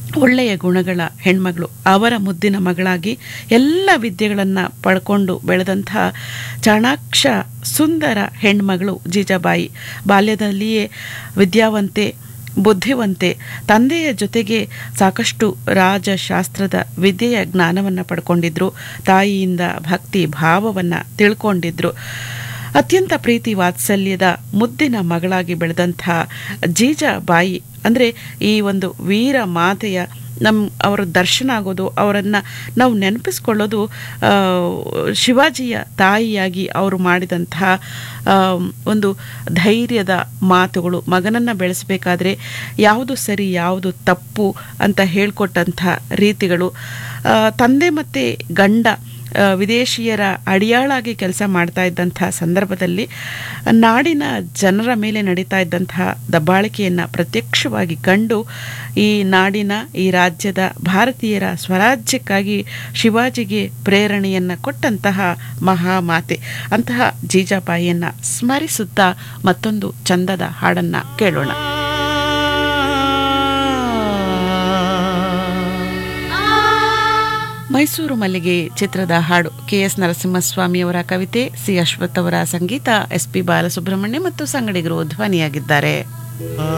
ಒಳ್ಳೆಯ ಗುಣಗಳ ಹೆಣ್ಮಗಳು ಅವರ ಮುದ್ದಿನ ಮಗಳಾಗಿ ಎಲ್ಲ ವಿದ್ಯೆಗಳನ್ನು ಪಡ್ಕೊಂಡು ಬೆಳೆದಂಥ ಚಾಣಾಕ್ಷ ಸುಂದರ ಹೆಣ್ಮಗಳು ಜೀಜಾಬಾಯಿ ಬಾಲ್ಯದಲ್ಲಿಯೇ ವಿದ್ಯಾವಂತೆ ಬುದ್ಧಿವಂತೆ ತಂದೆಯ ಜೊತೆಗೆ ಸಾಕಷ್ಟು ರಾಜಶಾಸ್ತ್ರದ ವಿದ್ಯೆಯ ಜ್ಞಾನವನ್ನು ಪಡ್ಕೊಂಡಿದ್ರು ತಾಯಿಯಿಂದ ಭಕ್ತಿ ಭಾವವನ್ನು ತಿಳ್ಕೊಂಡಿದ್ರು ಅತ್ಯಂತ ಪ್ರೀತಿ ವಾತ್ಸಲ್ಯದ ಮುದ್ದಿನ ಮಗಳಾಗಿ ಬೆಳೆದಂಥ ಜೀಜಾಬಾಯಿ ಅಂದರೆ ಈ ಒಂದು ವೀರ ಮಾತೆಯ ನಮ್ಮ ಅವರ ದರ್ಶನ ಆಗೋದು ಅವರನ್ನು ನಾವು ನೆನಪಿಸ್ಕೊಳ್ಳೋದು ಆ, ಶಿವಾಜಿಯ ತಾಯಿಯಾಗಿ ಅವರು ಮಾಡಿದಂತಹ ಆ, ಒಂದು ಧೈರ್ಯದ ಮಾತುಗಳು ಮಗನನ್ನು ಬೆಳೆಸಬೇಕಾದ್ರೆ ಯಾವುದು ಸರಿ ಯಾವುದು ತಪ್ಪು ಅಂತ ಹೇಳ್ಕೊಟ್ಟಂಥ ರೀತಿಗಳು ಆ, ತಂದೆ ಮತ್ತು ಗಂಡ ಆ, ವಿದೇಶಿಯರ ಅಡಿಯಾಳಾಗಿ ಕೆಲಸ ಮಾಡ್ತಾ ಇದ್ದಂಥ ಸಂದರ್ಭದಲ್ಲಿ ನಾಡಿನ ಜನರ ಮೇಲೆ ನಡೀತಾ ಇದ್ದಂತಹ ದಬ್ಬಾಳಿಕೆಯನ್ನು ಪ್ರತ್ಯಕ್ಷವಾಗಿ ಕಂಡು ಈ ನಾಡಿನ ಈ ರಾಜ್ಯದ ಭಾರತೀಯರ ಸ್ವರಾಜ್ಯಕ್ಕಾಗಿ ಶಿವಾಜಿಗೆ ಪ್ರೇರಣೆಯನ್ನು ಕೊಟ್ಟಂತಹ ಮಹಾಮಾತೆ ಅಂತಹ ಜೀಜಾಬಾಯಿಯನ್ನು ಸ್ಮರಿಸುತ್ತಾ ಮತ್ತೊಂದು ಚಂದದ ಹಾಡನ್ನು ಕೇಳೋಣ ಮೈಸೂರು ಮಲ್ಲಿಗೆ ಚಿತ್ರದ ಹಾಡು ಕೆ ಎಸ್ ನರಸಿಂಹಸ್ವಾಮಿಯವರ ಕವಿತೆ ಸಿ ಅಶ್ವಥ್ ಅವರ ಸಂಗೀತ ಎಸ್ ಪಿ ಬಾಲಸುಬ್ರಹ್ಮಣ್ಯ ಮತ್ತು ಸಂಗಡಿಗರು ಧ್ವನಿಯಾಗಿದ್ದಾರೆ